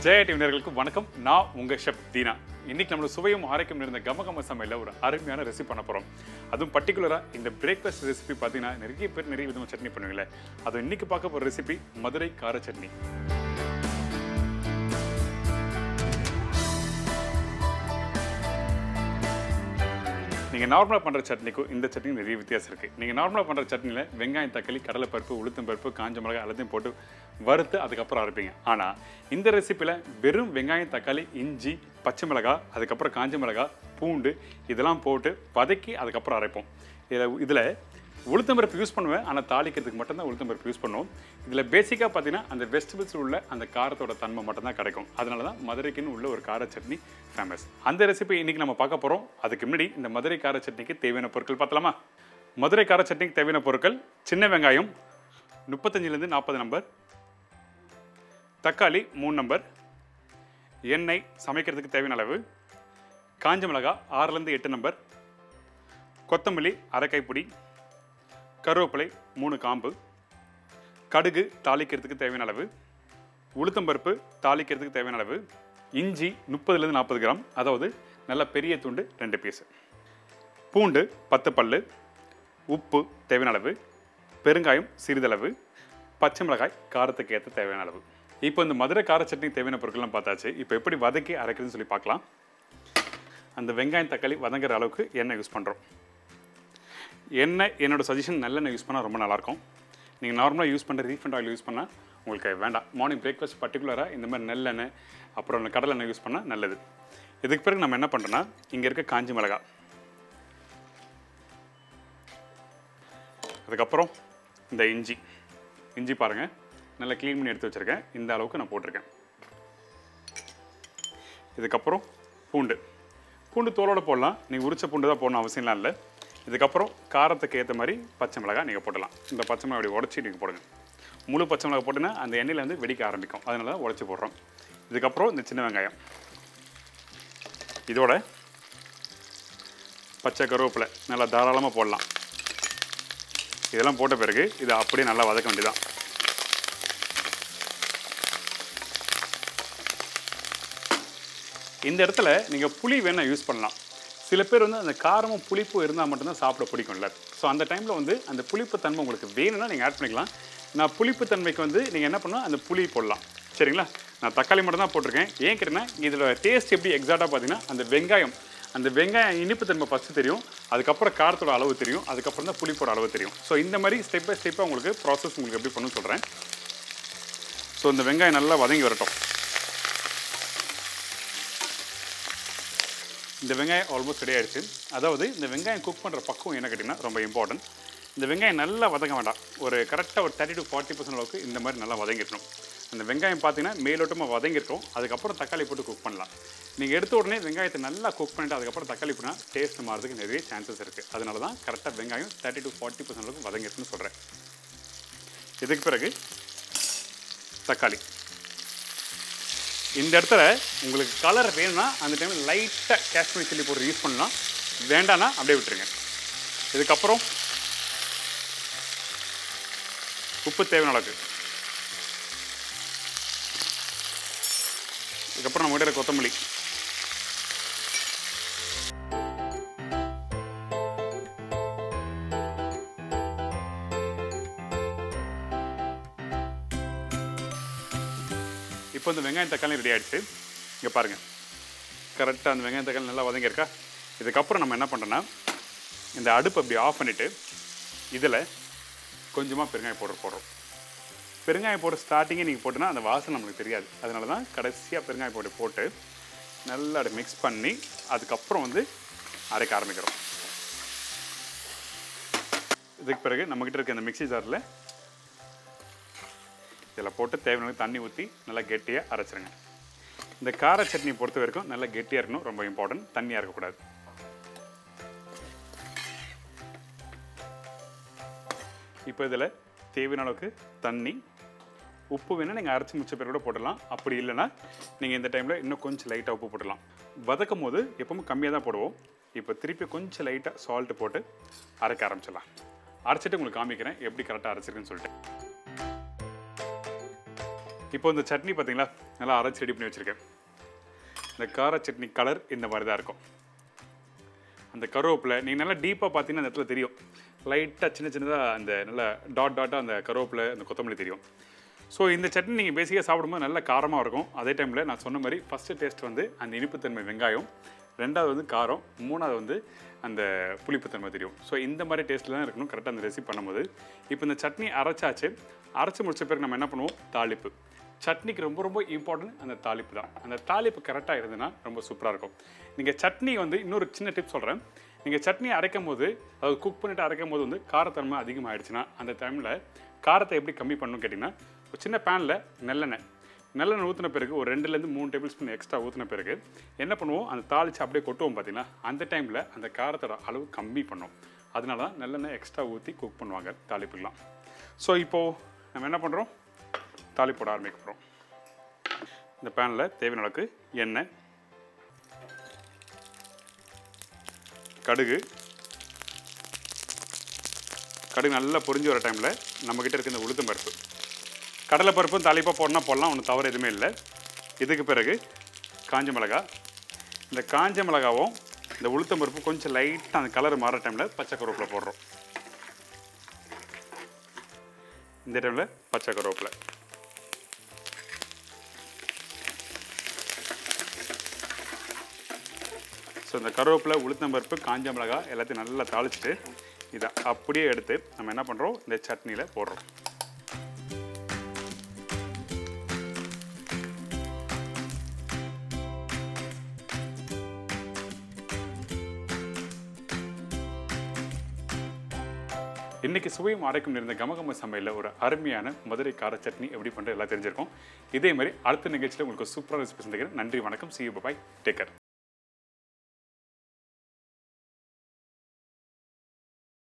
ஜெய டிவினர்களுக்கு வணக்கம் நான் உங்க ஷெஃப் தீனா இன்னைக்கு நம்மளோட சுவையும் ஆரோக்கியம் நிறைந்த கமகம சமையல ஒரு அருமையான ரெசிபி பண்ண போறோம் அதுவும் பர்டிகுலரா இந்த பிரேக்ஃபாஸ்ட் ரெசிபி பார்த்தீங்கன்னா நிறைய பேர் நிறைய விதமாக சட்னி பண்ணுவீங்களே அது இன்னைக்கு பார்க்க போற ரெசிபி மதுரை கார சட்னி நீங்கள் நார்மலாக பண்ணுற சட்னிக்கும் இந்த சட்னிக்கும் நிறைய வித்தியாசம் இருக்குது நீங்கள் நார்மலாக பண்ணுற சட்னியில் வெங்காயம் தக்காளி கடலைப்பருப்பு உளுத்தம் பருப்பு காஞ்ச மிளகாய் எல்லாத்தையும் போட்டு வறுத்து அதுக்கப்புறம் அரைப்பீங்க ஆனால் இந்த ரெசிப்பியில் வெறும் வெங்காயம் தக்காளி இஞ்சி பச்சை மிளகாய் அதுக்கப்புறம் காஞ்ச மிளகாய் பூண்டு இதெல்லாம் போட்டு வதக்கி அதுக்கப்புறம் அரைப்போம் இதில் இதில் உளுத்தம் பருப்பு யூஸ் பண்ணுவேன் ஆனால் தாளிக்கிறதுக்கு மட்டும்தான் உளுத்தம் பருப்பு யூஸ் பண்ணுவோம் இதில் பேசிக்காக பார்த்தீங்கன்னா அந்த வெஜிடபிள்ஸ் உள்ள அந்த காரத்தோட தன்மை மட்டும்தான் கிடைக்கும் அதனால தான் மதுரைக்குன்னு உள்ள ஒரு கார சட்னி ஃபேமஸ் அந்த ரெசிபி இன்னைக்கு நம்ம பார்க்க போகிறோம் அதுக்கு முன்னாடி இந்த மதுரை கார சட்னிக்கு தேவையான பொருட்கள் பார்த்தலாமா மதுரை கார சட்னிக்கு தேவையான பொருட்கள் சின்ன வெங்காயம் முப்பத்தஞ்சிலேருந்து நாற்பது நம்பர் தக்காளி மூணு நம்பர் எண்ணெய் சமைக்கிறதுக்கு தேவையான அளவு காஞ்ச மிளகாய் ஆறுலேருந்து எட்டு நம்பர் கொத்தமல்லி அரை கைப்பிடி கருவேப்பிலை மூணு காம்பு கடுகு தாளிக்கிறதுக்கு தேவையான அளவு உளுத்தம்பருப்பு தாளிக்கிறதுக்கு தேவையான அளவு இஞ்சி முப்பதுலேருந்து நாற்பது கிராம் அதாவது நல்ல பெரிய துண்டு ரெண்டு பீஸ் பூண்டு பத்து பல்லு உப்பு தேவையான அளவு பெருங்காயம் சிறிதளவு பச்சை மிளகாய் காரத்துக்கு ஏற்ற தேவையான அளவு இப்போ இந்த மதுரை கார சட்னி தேவையான பொருட்கள்லாம் பார்த்தாச்சு இப்போ எப்படி வதக்கி அரைக்கிறதுன்னு சொல்லி பார்க்கலாம் அந்த வெங்காயம் தக்காளி வதங்குற அளவுக்கு எண்ணெய் யூஸ் பண்ணுறோம் எண்ணெய் என்னோட சஜஷன் நல்லெண்ணெய் யூஸ் பண்ணால் ரொம்ப நல்லாயிருக்கும் நீங்கள் நார்மலாக யூஸ் பண்ணுற ரீஃபண்ட் ஆயில் யூஸ் பண்ணால் உங்களுக்கு வேண்டாம் மார்னிங் பிரேக்ஃபாஸ்ட் பர்டிகுலராக இந்த மாதிரி நல்லெண்ணெய் அப்புறம் இந்த கடலை எண்ணெய் யூஸ் பண்ணால் நல்லது இதுக்கு பிறகு நம்ம என்ன பண்ணுறோன்னா இங்கே இருக்க காஞ்சி மிளகாய் அதுக்கப்புறம் இந்த இஞ்சி இஞ்சி பாருங்கள் நல்லா க்ளீன் பண்ணி எடுத்து வச்சுருக்கேன் இந்த அளவுக்கு நான் போட்டிருக்கேன் இதுக்கப்புறம் பூண்டு பூண்டு தோலோட போடலாம் நீங்கள் உரிச்ச பூண்டு தான் போடணும் அவசியம்லாம் இல்லை இதுக்கப்புறம் காரத்துக்கு ஏற்ற மாதிரி பச்சை மிளகாய் நீங்கள் போடலாம் இந்த பச்சை மிளகாய் அப்படி உடச்சி நீங்கள் போடுங்க முழு பச்சை மிளகாய் போட்டுன்னா அந்த எண்ணெயில் வந்து வெடிக்க ஆரம்பிக்கும் அதனால தான் உடச்சி போடுறோம் இதுக்கப்புறம் இந்த சின்ன வெங்காயம் இதோட பச்சை கருவேப்பிலை நல்லா தாராளமாக போடலாம் இதெல்லாம் போட்ட பிறகு இதை அப்படியே நல்லா வதக்க வேண்டியதான் இந்த இடத்துல நீங்கள் புளி வேணால் யூஸ் பண்ணலாம் சில பேர் வந்து அந்த காரமும் புளிப்பும் இருந்தால் மட்டும்தான் சாப்பிட பிடிக்கும்ல ஸோ அந்த டைமில் வந்து அந்த புளிப்பு தன்மை உங்களுக்கு வேணும்னா நீங்கள் ஆட் பண்ணிக்கலாம் நான் புளிப்பு தன்மைக்கு வந்து நீங்கள் என்ன பண்ணலாம் அந்த புளி போடலாம் சரிங்களா நான் தக்காளி மட்டும் தான் போட்டிருக்கேன் ஏன் கேட்டேன்னா இதில் டேஸ்ட் எப்படி எக்ஸாக்டாக பார்த்தீங்கன்னா அந்த வெங்காயம் அந்த வெங்காயம் இனிப்பு தன்மை ஃபஸ்ட்டு தெரியும் அதுக்கப்புறம் காரத்தோட அளவு தெரியும் அதுக்கப்புறம் தான் புளிப்போட அளவு தெரியும் ஸோ இந்த மாதிரி ஸ்டெப் பை ஸ்டெப்பாக உங்களுக்கு ப்ராசஸ் உங்களுக்கு எப்படி பண்ணணும்னு சொல்கிறேன் ஸோ இந்த வெங்காயம் நல்லா வதங்கி வரட்டும் இந்த வெங்காயம் ஆல்மோஸ்ட் ரெடி ஆயிடுச்சு அதாவது இந்த வெங்காயம் குக் பண்ணுற பக்குவம் என்ன கேட்டிங்கன்னா ரொம்ப இம்பார்ட்டன்ட் இந்த வெங்காயம் நல்லா வதங்க வேண்டாம் ஒரு கரெக்டாக ஒரு தேர்ட்டி டு ஃபார்ட்டி பர்சன்ட் அளவுக்கு இந்த மாதிரி நல்லா வதங்கிடணும் அந்த வெங்காயம் பார்த்தீங்கன்னா மேலோட்டமாக வதங்கிருக்கும் அதுக்கப்புறம் தக்காளி போட்டு குக் பண்ணலாம் நீங்கள் எடுத்த உடனே வெங்காயத்தை நல்லா குக் பண்ணிட்டு அதுக்கப்புறம் தக்காளி போனால் டேஸ்ட் மாறதுக்கு நிறைய சான்சஸ் இருக்குது அதனால தான் கரெக்டாக வெங்காயம் தேர்ட்டி டு ஃபார்ட்டி பர்சன்ட் அளவுக்கு வதங்கிருக்குன்னு சொல்கிறேன் இதுக்கு பிறகு தக்காளி இந்த இடத்துல உங்களுக்கு கலர் வேணும்னா அந்த டைமில் லைட்டாக காஷ்மீர் சில்லி பவுடர் யூஸ் பண்ணலாம் வேண்டாம்னா அப்படியே விட்டுருங்க இதுக்கப்புறம் உப்பு தேவையான அளவுக்கு இதுக்கப்புறம் நம்ம கிட்ட கொத்தமல்லி இப்போ இந்த வெங்காயம் தக்காளி ரெடி ஆயிடுச்சு இங்கே பாருங்கள் கரெக்டாக அந்த வெங்காயம் தக்காளி நல்லா வதங்கியிருக்கா இதுக்கப்புறம் நம்ம என்ன பண்ணுறோன்னா இந்த அடுப்பு அப்படி ஆஃப் பண்ணிவிட்டு இதில் கொஞ்சமாக பெருங்காயம் பவுடர் போடுறோம் பெருங்காய பவுடர் ஸ்டார்டிங்கே நீங்கள் போட்டுனா அந்த வாசனை நம்மளுக்கு தெரியாது அதனால தான் கடைசியாக பெருங்காய பவுடர் போட்டு நல்லா அதை மிக்ஸ் பண்ணி அதுக்கப்புறம் வந்து அரைக்க ஆரம்பிக்கிறோம் இதுக்கு பிறகு நம்மக்கிட்ட இருக்க இந்த மிக்ஸி ஜாரில் இதில் போட்டு தேவையான தண்ணி ஊற்றி நல்லா கெட்டியாக அரைச்சிருங்க இந்த கார சட்னி பொறுத்த வரைக்கும் நல்லா கெட்டியாக இருக்கணும் ரொம்ப இம்பார்ட்டன்ட் தண்ணியாக இருக்கக்கூடாது இப்போ இதில் தேவையான அளவுக்கு தண்ணி உப்பு வேணால் நீங்கள் அரைச்சி முடிச்ச பேர் கூட போடலாம் அப்படி இல்லைன்னா நீங்கள் இந்த டைமில் இன்னும் கொஞ்சம் லைட்டாக உப்பு போடலாம் வதக்கும் போது எப்பவும் கம்மியாக தான் போடுவோம் இப்போ திருப்பி கொஞ்சம் லைட்டாக சால்ட்டு போட்டு அரைக்க ஆரம்பிச்சிடலாம் அரைச்சிட்டு உங்களுக்கு காமிக்கிறேன் எப்படி கரெக்டாக அரைச்சிருக்குன்னு சொல்லிட்டு இப்போ இந்த சட்னி பார்த்தீங்களா நல்லா அரைச்சி ரெடி பண்ணி வச்சுருக்கேன் இந்த கார சட்னி கலர் இந்த மாதிரி தான் இருக்கும் அந்த கருவேப்பிலை நீங்கள் நல்லா டீப்பாக பார்த்தீங்கன்னா அந்த இடத்துல தெரியும் லைட்டாக சின்ன சின்னதாக அந்த நல்ல டாட் டாட்டாக அந்த கருவேப்பிலை அந்த கொத்தமல்லி தெரியும் ஸோ இந்த சட்னி நீங்கள் பேசிக்காக சாப்பிடும்போது நல்ல காரமாக இருக்கும் அதே டைமில் நான் சொன்ன மாதிரி ஃபஸ்ட்டு டேஸ்ட் வந்து அந்த இனிப்புத்தன்மை வெங்காயம் ரெண்டாவது வந்து காரம் மூணாவது வந்து அந்த புளிப்புத்தன்மை தெரியும் ஸோ இந்த மாதிரி டேஸ்ட்டில் தான் இருக்கணும் கரெக்டாக அந்த ரெசிபி பண்ணும்போது இப்போ இந்த சட்னி அரைச்சாச்சு அரைச்சி முடிச்ச பிறகு நம்ம என்ன பண்ணுவோம் தாளிப்பு சட்னிக்கு ரொம்ப ரொம்ப இம்பார்ட்டன்ட் அந்த தாளிப்பு தான் அந்த தாளிப்பு கரெக்டாக இருந்ததுன்னா ரொம்ப சூப்பராக இருக்கும் நீங்கள் சட்னி வந்து இன்னொரு சின்ன டிப் சொல்கிறேன் நீங்கள் சட்னி அரைக்கும் போது அது குக் பண்ணிட்டு அரைக்கும் போது வந்து காரத்தன்மை அதிகமாகிடுச்சுன்னா அந்த டைமில் காரத்தை எப்படி கம்மி பண்ணணும்னு கேட்டிங்கன்னா ஒரு சின்ன பேனில் நல்லெண்ணெய் நல்லெண்ணெய் ஊற்றின பிறகு ஒரு ரெண்டுலேருந்து மூணு டேபிள் ஸ்பூன் எக்ஸ்ட்ரா ஊற்றின பிறகு என்ன பண்ணுவோம் அந்த தாளிச்சு அப்படியே கொட்டுவோம் பார்த்தீங்கன்னா அந்த டைமில் அந்த காரத்தோட அளவு கம்மி பண்ணும் அதனால தான் நல்லெண்ணெய் எக்ஸ்ட்ரா ஊற்றி குக் பண்ணுவாங்க தாளிப்புலாம் ஸோ இப்போது நம்ம என்ன பண்ணுறோம் தாளிப்பு போட ஆரம்பிக்க போகிறோம் இந்த பேனில் தேவையான அளவுக்கு எண்ணெய் கடுகு கடுகு நல்லா பொரிஞ்சு வர டைமில் நம்மக்கிட்ட இருக்க இந்த உளுத்தம் பருப்பு கடலை பருப்பும் தாளிப்பாக போடணும் போடலாம் ஒன்றும் தவறு எதுவுமே இல்லை இதுக்கு பிறகு காஞ்ச மிளகாய் இந்த காஞ்ச மிளகாவும் இந்த உளுத்தம் பருப்பு கொஞ்சம் லைட்டாக அந்த கலர் மாற டைமில் பச்சை கருவேப்பிலை போடுறோம் இந்த டைமில் பச்சை கருவேப்பிலை ஸோ இந்த கருவேப்பிலை உளுத்தம் பருப்பு காஞ்ச மிளகாய் எல்லாத்தையும் நல்லா தாளிச்சிட்டு இதை அப்படியே எடுத்து நம்ம என்ன பண்ணுறோம் இந்த சட்னியில் போடுறோம் இன்னைக்கு சுவையும் ஆரோக்கியம் நிறைந்த கமகம சமையலில் ஒரு அருமையான மதுரை கார சட்னி எப்படி பண்ணுறது எல்லாம் தெரிஞ்சிருக்கும் இதே மாதிரி அடுத்த நிகழ்ச்சியில் உங்களுக்கு சூப்பராக ரெசிபி சந்திக்கிறேன் நன்றி வணக்கம் சி பாய் டேக்கர்